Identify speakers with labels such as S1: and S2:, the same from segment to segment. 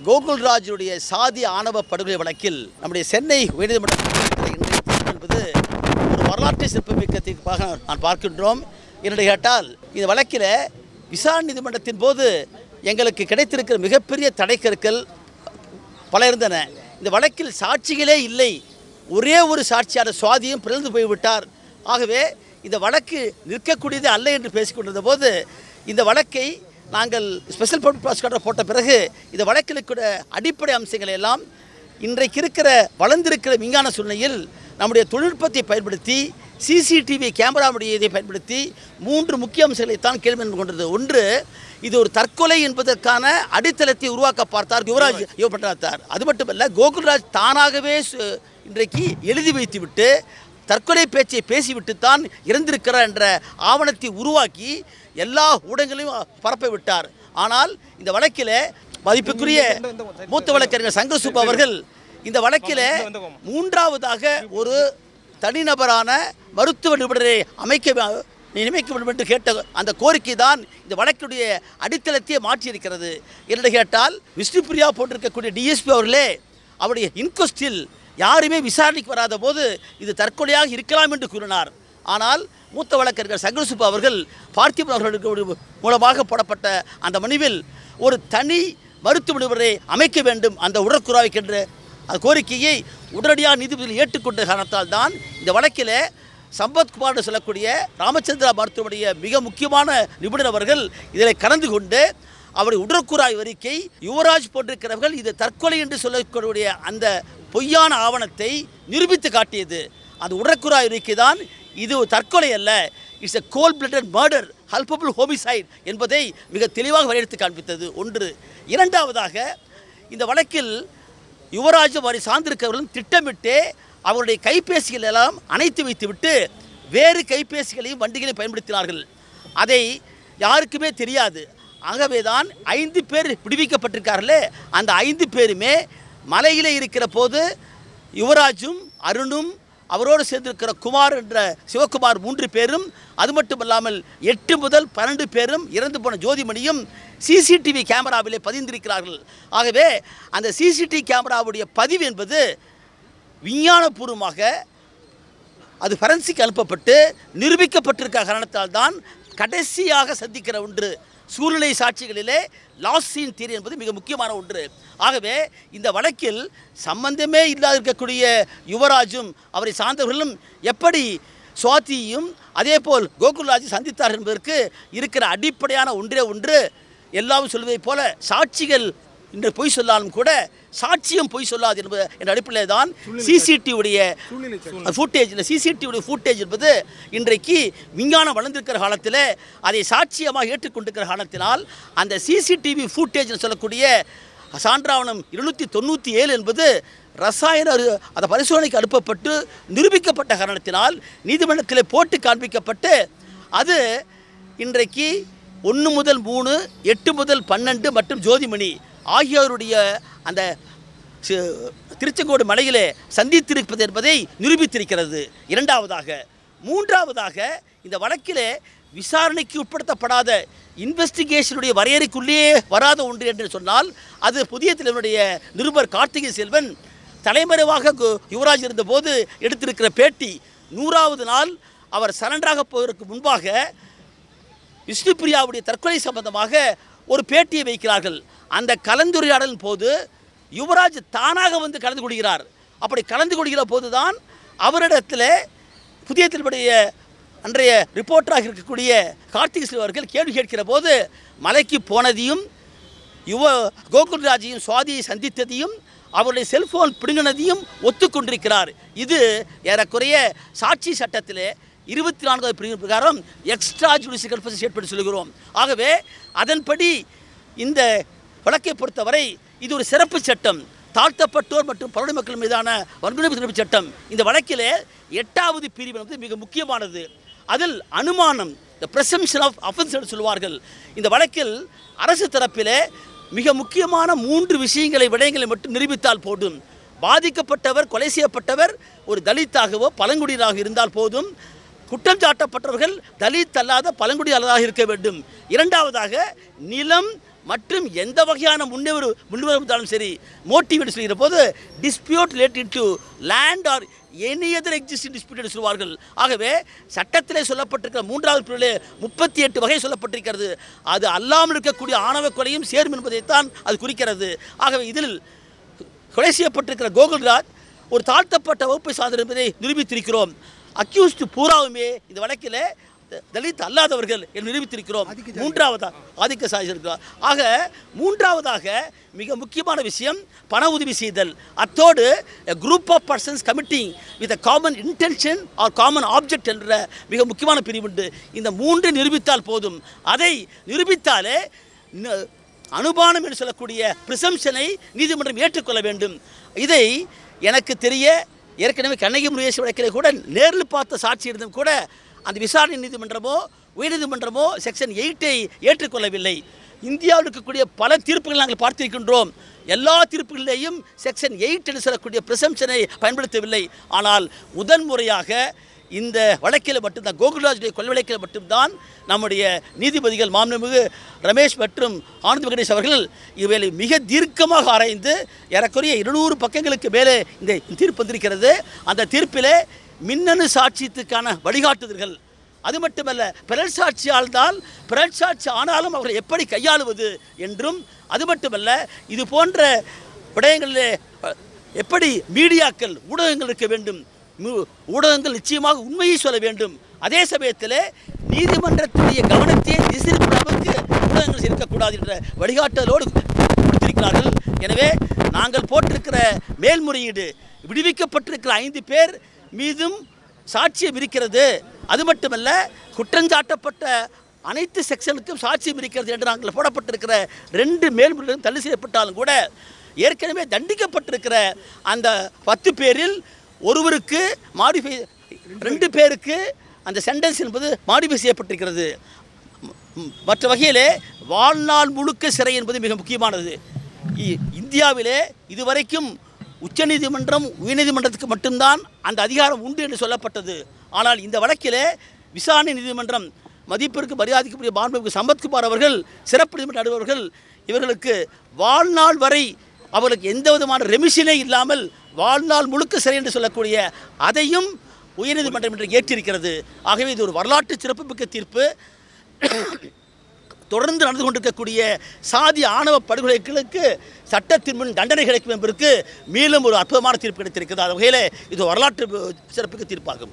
S1: கோகுல்ராஜுடைய சாதி ஆணவ படுகொலை வழக்கில் நம்முடைய சென்னை உயர்நீதிமன்றத்தில் இன்றைய தீர்ப்பு என்பது ஒரு வரலாற்று சிறப்புமிக்க தீர்ப்பாக நான் பார்க்கின்றோம் என்னுடைய கேட்டால் இந்த வழக்கில் விசாரணை நீதிமன்றத்தின் போது எங்களுக்கு கிடைத்திருக்கிற மிகப்பெரிய தடைக்கற்கள் பல இருந்தன இந்த வழக்கில் சாட்சிகளே இல்லை ஒரே ஒரு சாட்சியான சுவாதியும் பிறந்து போய்விட்டார் ஆகவே இந்த வழக்கு நிற்கக்கூடியது அல்ல என்று பேசிக்கொண்டிருந்த போது இந்த வழக்கை நாங்கள் ஸ்பெஷல் பப்ளிக் ப்ராசிக்யூட்டர் போட்ட பிறகு இந்த வழக்கில் கூட அடிப்படை அம்சங்களை எல்லாம் இன்றைக்கு இருக்கிற வளர்ந்திருக்கிற விஞ்ஞான சூழ்நிலையில் நம்முடைய தொழில்நுட்பத்தை பயன்படுத்தி சிசிடிவி கேமராவுடைய இதை பயன்படுத்தி மூன்று முக்கிய அம்சங்களைத்தான் கேள்வி கொண்டது ஒன்று இது ஒரு தற்கொலை என்பதற்கான அடித்தளத்தை உருவாக்க பார்த்தார் யுவராஜ் யுவபட்நாத்தார் அது மட்டுமல்ல கோகுல்ராஜ் தானாகவே சு- இன்றைக்கு எழுதி வைத்துவிட்டு தற்கொலை பேச்சை பேசிவிட்டு தான் இறந்திருக்கிறார் என்ற ஆவணத்தை உருவாக்கி எல்லா ஊடகங்களையும் பரப்ப விட்டார் ஆனால் இந்த வழக்கில் மதிப்புக்குரிய மூத்த வழக்கறிஞர் சங்கர் அவர்கள் இந்த வழக்கில் மூன்றாவதாக ஒரு தனிநபரான மருத்துவ நிபுணரை அமைக்க வே- நியமிக்க வேண்டும் என்று கேட்ட அந்த கோரிக்கை தான் இந்த வழக்குடைய அடித்தளத்தையே மாற்றியிருக்கிறது என்று கேட்டால் விஷ்ணுபிரியா போட்டிருக்கக்கூடிய டிஎஸ்பி அவர்களே அவருடைய இன்கொஸ்டில் யாருமே விசாரணைக்கு வராத போது இது தற்கொலையாக இருக்கலாம் என்று கூறினார் ஆனால் மூத்த வழக்கறிஞர் சங்கரசுப்பு அவர்கள் பார்த்திபன் அவர்களுக்கு மூலமாக போடப்பட்ட அந்த மனுவில் ஒரு தனி மருத்துவ நிபுணரை அமைக்க வேண்டும் அந்த உடற்குறாய்க்கென்று அந்த கோரிக்கையை உடனடியாக நீதிபதிகள் ஏற்றுக்கொண்ட காரணத்தால் தான் இந்த வழக்கில் சம்பத்குமார் என்று சொல்லக்கூடிய ராமச்சந்திரா மருத்துவமனைய மிக முக்கியமான நிபுணர் அவர்கள் இதில் கலந்து கொண்டு அவருடைய உடற்குறாய் அறிக்கை யுவராஜ் போன்றிருக்கிறவர்கள் இது தற்கொலை என்று சொல்லக்கூடிய அந்த பொய்யான ஆவணத்தை நிரூபித்து காட்டியது அந்த உடற்குறாய் அறிக்கை தான் இது ஒரு தற்கொலை அல்ல it's a cold blooded murder culpable homicide என்பதை மிக தெளிவாக வரையறுத்து காண்பித்தது ஒன்று இரண்டாவதாக இந்த வழக்கில் யுவராஜும் அவரை சார்ந்திருக்கிறவர்களும் திட்டமிட்டு அவருடைய கைபேசிகள் எல்லாம் அணைத்து வைத்துவிட்டு வேறு கைபேசிகளையும் வண்டிகளையும் பயன்படுத்தினார்கள் அதை யாருக்குமே தெரியாது ஆகவே தான் ஐந்து பேர் விடுவிக்கப்பட்டிருக்கார்களே அந்த ஐந்து பேருமே மலையிலே இருக்கிற போது யுவராஜும் அருணும் அவரோடு சேர்ந்திருக்கிற குமார் என்ற சிவகுமார் மூன்று பேரும் அது மட்டுமல்லாமல் எட்டு முதல் பன்னெண்டு பேரும் இறந்து போன ஜோதிமணியும் சிசிடிவி கேமராவிலே பதிந்திருக்கிறார்கள் ஆகவே அந்த சிசிடிவி கேமராவுடைய பதிவு என்பது விஞ்ஞானபூர்வமாக அது ஃபரன்சிக் அனுப்பப்பட்டு நிரூபிக்கப்பட்டிருக்க காரணத்தால் தான் கடைசியாக சந்திக்கிற ஒன்று சூழ்நிலை சாட்சிகளிலே லாஸ் சீன் தியரி என்பது மிக முக்கியமான ஒன்று ஆகவே இந்த வழக்கில் சம்பந்தமே இல்லாத இருக்கக்கூடிய யுவராஜும் அவரை சார்ந்தவர்களும் எப்படி சுவாதியும் அதேபோல் கோகுல்ராஜும் சந்தித்தார் என்பதற்கு இருக்கிற அடிப்படையான ஒன்றே ஒன்று எல்லாரும் சொல்வதைப் போல சாட்சிகள் இன்று பொய் சொல்லாலும் கூட சாட்சியம் பொய் சொல்லாது என்பது என்ற அடிப்படையில் தான் சிசிடிவியுடைய ஃபுட்டேஜ் இந்த சிசிடிவியுடைய ஃபுட்டேஜ் என்பது இன்றைக்கு விஞ்ஞானம் வளர்ந்திருக்கிற காலத்தில் அதை சாட்சியமாக ஏற்றுக்கொண்டிருக்கிற காரணத்தினால் அந்த சிசிடிவி ஃபுட்டேஜ் சொல்லக்கூடிய சான்றாவணம் இருநூற்றி தொண்ணூற்றி ஏழு என்பது ரசாயன அறி- அந்த பரிசோதனைக்கு அனுப்பப்பட்டு நிரூபிக்கப்பட்ட காரணத்தினால் நீதிமன்றத்தில் போட்டு காண்பிக்கப்பட்டு அது இன்றைக்கு ஒன்று முதல் மூணு எட்டு முதல் பன்னெண்டு மற்றும் ஜோதிமணி ஆகியோருடைய அந்த சி- திருச்செங்கோடு மலையிலே சந்தித்திருப்பது என்பதை நிரூபித்திருக்கிறது இரண்டாவதாக மூன்றாவதாக இந்த வழக்கிலே விசாரணைக்கு உட்படுத்தப்படாத இன்வெஸ்டிகேஷனுடைய வரையறைக்குள்ளேயே வராத ஒன்று என்று சொன்னால் அது புதிய தலைவனுடைய நிருபர் கார்த்திகை செல்வன் தலைமறைவாக கு- யுவராஜ் இருந்தபோது எடுத்திருக்கிற பேட்டி நூறாவது நாள் அவர் சரண்டராக போவதற்கு முன்பாக விஷ்ணுபிரியாவுடைய தற்கொலை சம்பந்தமாக ஒரு பேட்டியை வைக்கிறார்கள் அந்த கலந்துரையாடலின் போது யுவராஜ் தானாக வந்து கலந்து கொள்கிறார் அப்படி கலந்து கொள்கிற போதுதான் அவரிடத்தில் புதிய திருப்படைய அன்றைய ரிப்போர்ட்டராக இருக்கக்கூடிய கார்த்திக் சிவ அவர்கள் கேள்வி கேட்கிற போது மலைக்கு போனதையும் யுவ கோகுல்ராஜையும் சுவாதியை சந்தித்ததையும் அவருடைய செல்போன் பிடுங்கினதையும் ஒத்துக்கொண்டிருக்கிறார் இது ஏறக்குறைய சாட்சி சட்டத்திலே இருபத்தி நான்காவது பிரிவு பிரகாரம் எக்ஸ்ட்ரா ஜுடிஷியல் கன்ஃபரன்ஸ் ஏற்பட்டு சொல்கிறோம் ஆகவே அதன்படி இந்த வழக்கை பொறுத்தவரை இது ஒரு சிறப்பு சட்டம் தாழ்த்தப்பட்டோர் மற்றும் பழனி மக்கள் மீதான வன்கொடுமை தடுப்பு சட்டம் இந்த வழக்கிலே எட்டாவது பிரிவு வந்து மிக முக்கியமானது அதில் அனுமானம் த பிரசம்ஷன் ஆஃப் அஃபென்ஸ் என்று சொல்வார்கள் இந்த வழக்கில் அரசு தரப்பிலே மிக முக்கியமான மூன்று விஷயங்களை விடயங்களை மட்டும் நிரூபித்தால் போதும் பாதிக்கப்பட்டவர் கொலை செய்யப்பட்டவர் ஒரு தலித்தாகவோ பழங்குடியினராக இருந்தால் போதும் குற்றம் சாட்டப்பட்டவர்கள் தலித் அல்லாத பழங்குடி அல்லாத இருக்க வேண்டும் இரண்டாவதாக நிலம் மற்றும் எந்த வகையான முன்னேறு முன்னுவரம் இருந்தாலும் சரி மோட்டிவேட் சொல்கிற போது dispute related to land or any other existing dispute சொல்வார்கள் ஆகவே சட்டத்திலே சொல்லப்பட்டிருக்கிற மூன்றாவது பிரிவிலே முப்பத்தி எட்டு வகை சொல்லப்பட்டிருக்கிறது அது அல்லாமல் இருக்கக்கூடிய ஆணவ கொலையும் சேரும் என்பதைத்தான் அது குறிக்கிறது ஆகவே இதில் கொலை செய்யப்பட்டிருக்கிற கோகுல்ராஜ் ஒரு தாழ்த்தப்பட்ட வகுப்பை சார்ந்தவர் என்பதை நிரூபித்திருக்கிறோம் அக்யூஸ்ட் பூராவுமே இந்த வழக்கில் த- தலித் அல்லாதவர்கள் என்று நிரூபித்திருக்கிறோம் மூன்றாவதா ஆதிக்க சாதி இருக்கிறார் ஆக மூன்றாவதாக மிக முக்கியமான விஷயம் பண உதவி செய்தல் அத்தோடு group of persons committing with a common intention or common object என்ற மிக முக்கியமான பிரிவு உண்டு இந்த மூன்று நிரூபித்தால் போதும் அதை நிரூபித்தாலே ந- அனுபானம் என்று சொல்லக்கூடிய பிரிசம்ஷனை நீதிமன்றம் ஏற்றுக்கொள்ள வேண்டும் இதை எனக்கு தெரிய ஏற்கனவே கண்ணகி முருகேஷ் வழக்கிலே கூட நேரில் பார்த்த சாட்சி இருந்தும் கூட அந்த விசாரணை நீதிமன்றமோ உயர்நீதிமன்றமோ செக்ஷன் எயிட்டை ஏற்றுக்கொள்ளவில்லை இந்தியாவில் இருக்கக்கூடிய பல தீர்ப்புகள் நாங்கள் பார்த்திருக்கின்றோம் எல்லா தீர்ப்புகளிலேயும் செக்ஷன் எயிட் என்று சொல்லக்கூடிய பிரசம்சனை பயன்படுத்தவில்லை ஆனால் முதன்முறையாக இந்த வழக்கில் மட்டும்தான் கோகுல்ராஜுடைய கொலை வழக்கில் மட்டும்தான் நம்முடைய நீதிபதிகள் மாண்புமிகு ரமேஷ் மற்றும் ஆனந்த் வெங்கடேஷ் அவர்கள் இவைகளை மிக தீர்க்கமாக ஆராய்ந்து ஏறக்குறைய இருநூறு பக்கங்களுக்கு மேலே இந்த தீர்ப்பு வந்திருக்கிறது அந்த தீர்ப்பிலே மின்னணு சாட்சியத்துக்கான வழிகாட்டுதல்கள் அது மட்டுமல்ல பிறல் சாட்சி ஆழ்ந்தால் பிறல் சாட்சி ஆனாலும் அவர்களை எப்படி கையாளுவது என்றும் அது மட்டுமல்ல இது போன்ற விடயங்களிலே அஹ், எப்படி மீடியாக்கள் ஊடகங்கள் இருக்க வேண்டும் மு- ஊடகங்கள் நிச்சயமாக உண்மையை சொல்ல வேண்டும் அதே சமயத்தில் நீதிமன்றத்துடைய கவனத்தை திசைக்கும் அளவுக்கு ஊடகங்கள் இருக்கக்கூடாது என்ற வழிகாட்டலோடு கொடுத்திருக்கிறார்கள் எனவே நாங்கள் போட்டிருக்கிற மேல்முறையீடு விடுவிக்கப்பட்டிருக்கிற ஐந்து பேர் மீதும் சாட்சியம் இருக்கிறது அது மட்டுமல்ல குற்றஞ்சாட்டப்பட்ட அனைத்து செக்ஷனுக்கும் சாட்சியம் இருக்கிறது என்று நாங்கள் போடப்பட்டிருக்கிற ரெண்டு மேல்முறைகளும் தள்ளி செய்யப்பட்டாலும் கூட ஏற்கனவே தண்டிக்கப்பட்டிருக்கிற அந்த பத்து பேரில் ஒருவருக்கு மாடிஃபை ரெண்டு பேருக்கு அந்த சென்டென்ஸ் என்பது மாடிஃபை செய்யப்பட்டிருக்கிறது ம், மற்ற வகையிலே வாழ்நாள் முழுக்க சிறை என்பது மிக முக்கியமானது இ- இந்தியாவிலே இதுவரைக்கும் உச்சநீதிமன்றம் உயர்நீதிமன்றத்துக்கு மட்டும்தான் அந்த அதிகாரம் உண்டு என்று சொல்லப்பட்டது ஆனால் இந்த வழக்கிலே விசாரணை நீதிமன்றம் மதிப்பிற்கு மரியாதைக்குரிய மாண்புமிகு சம்பத்குமார் அவர்கள் சிறப்பு நீதிமன்ற நடுவர்கள் இவர்களுக்கு வாழ்நாள் வரை அவர்களுக்கு எந்த விதமான ரெமிஷனே இல்லாமல் வாழ்நாள் முழுக்க சிறை என்று சொல்லக்கூடிய அதையும் உயர்நீதிமன்றம் இன்று ஏற்றிருக்கிறது ஆகவே இது ஒரு வரலாற்று சிறப்புமிக்க தீர்ப்பு தொடர்ந்து நடந்து கொண்டிருக்கக்கூடிய சாதி ஆணவ படுகொலைகளுக்கு சட்டத்தின் முன் தண்டனை கிடைக்கும் என்பதற்கு மேலும் ஒரு அற்புதமான தீர்ப்பு கிடைத்திருக்கிறது அந்த வகையில் இது வரலாற்று சிறப்புக்கு தீர்ப்பாகும்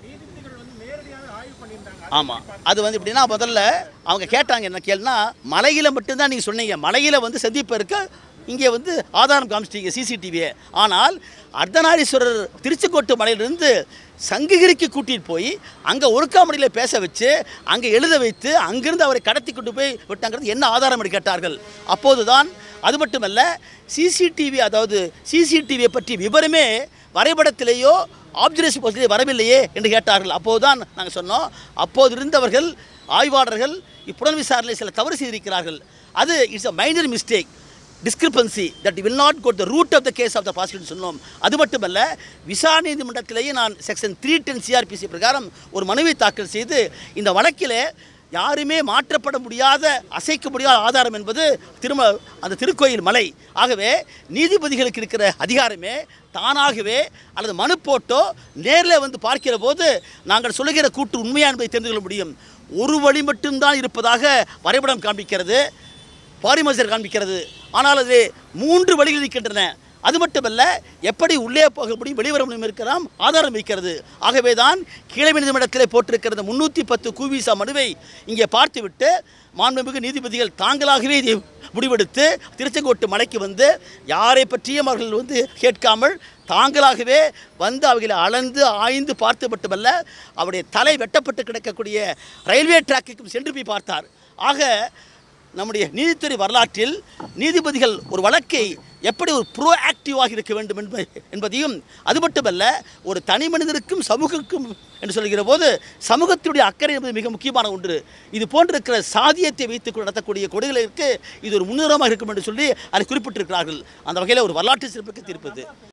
S1: ஆமாம் அது வந்து எப்படின்னா முதல்ல அவங்க கேட்டாங்க என்ன கேள்னா மலையில் மட்டும்தான் நீங்கள் சொன்னீங்க மலையில் வந்து சந்திப்பு இருக்க இங்கே வந்து ஆதாரம் காமிச்சிட்டீங்க சிசிடிவியை ஆனால் அர்த்தநாரீஸ்வரர் திருச்சிக்கோட்டு மலையிலிருந்து சங்ககிரிக்கு கூட்டிகிட்டு போய் அங்கே ஒருக்காமடியில் பேச வச்சு அங்கே எழுத வைத்து அங்கிருந்து அவரை கடத்தி கொண்டு போய் விட்டாங்கிறது என்ன ஆதாரம் என்று கேட்டார்கள் அப்போது தான் அது மட்டுமல்ல சிசிடிவி அதாவது சிசிடிவியை பற்றி விவரமே வரைபடத்திலேயோ ஆப்சர்வேஷன் போஸ்டிலே வரவில்லையே என்று கேட்டார்கள் அப்போதுதான் நாங்கள் சொன்னோம் அப்போது இருந்தவர்கள் ஆய்வாளர்கள் இப்புடன் விசாரணை சில தவறு செய்திருக்கிறார்கள் அது it's a minor mistake discrepancy that will not go the root of the case of the prosecution சொன்னோம் அது மட்டுமல்ல விசாரணை நீதிமன்றத்திலேயே நான் செக்ஷன் த்ரீ டென் சிஆர்பிசி பிரகாரம் ஒரு மனுவை தாக்கல் செய்து இந்த வழக்கிலே யாருமே மாற்றப்பட முடியாத அசைக்க முடியாத ஆதாரம் என்பது திரும அந்த திருக்கோயில் மலை ஆகவே நீதிபதிகளுக்கு இருக்கிற அதிகாரமே தானாகவே அல்லது மனு போட்டோ நேரில் வந்து பார்க்கிற போது நாங்கள் சொல்லுகிற கூட்டு உண்மையா என்பதை தெரிந்து கொள்ள முடியும் ஒரு வழி மட்டும்தான் இருப்பதாக வரைபடம் காண்பிக்கிறது பாரிமசர் காண்பிக்கிறது ஆனால் அது மூன்று வழிகள் இருக்கின்றன அது மட்டுமல்ல எப்படி உள்ளே போக முடியும் வெளிவர முடியும் இருக்கலாம் ஆதாரம் இருக்கிறது ஆகவே தான் கீழமை நீதிமன்றத்திலே போட்டிருக்கிறது முன்னூற்றி பத்து கூவிசா மனுவை இங்கே பார்த்துவிட்டு மாண்புமிகு நீதிபதிகள் தாங்களாகவே இதை முடிவெடுத்து திருச்செங்கோட்டு மலைக்கு வந்து யாரை பற்றியும் அவர்கள் வந்து கேட்காமல் தாங்களாகவே வந்து அவைகளை அளந்து ஆய்ந்து பார்த்து மட்டுமல்ல அவருடைய தலை வெட்டப்பட்டு கிடக்கக்கூடிய ரயில்வே ட்ராக்குக்கும் சென்று போய் பார்த்தார் ஆக நம்முடைய நீதித்துறை வரலாற்றில் நீதிபதிகள் ஒரு வழக்கை எப்படி ஒரு ப்ரோ ஆக்டிவாக இருக்க வேண்டும் என்ப என்பதையும் அது மட்டுமல்ல ஒரு தனி மனிதருக்கும் சமூகக்கும் என்று சொல்கிற போது சமூகத்தினுடைய அக்கறை என்பது மிக முக்கியமான ஒன்று இது போன்றிருக்கிற சாதியத்தை வைத்து நடத்தக்கூடிய கொடைகளுக்கு இது ஒரு முன்னுரிமாக இருக்கும் என்று சொல்லி அதை குறிப்பிட்டிருக்கிறார்கள் அந்த வகையில் ஒரு வரலாற்று சிறப்புக்கு தீர்ப்பது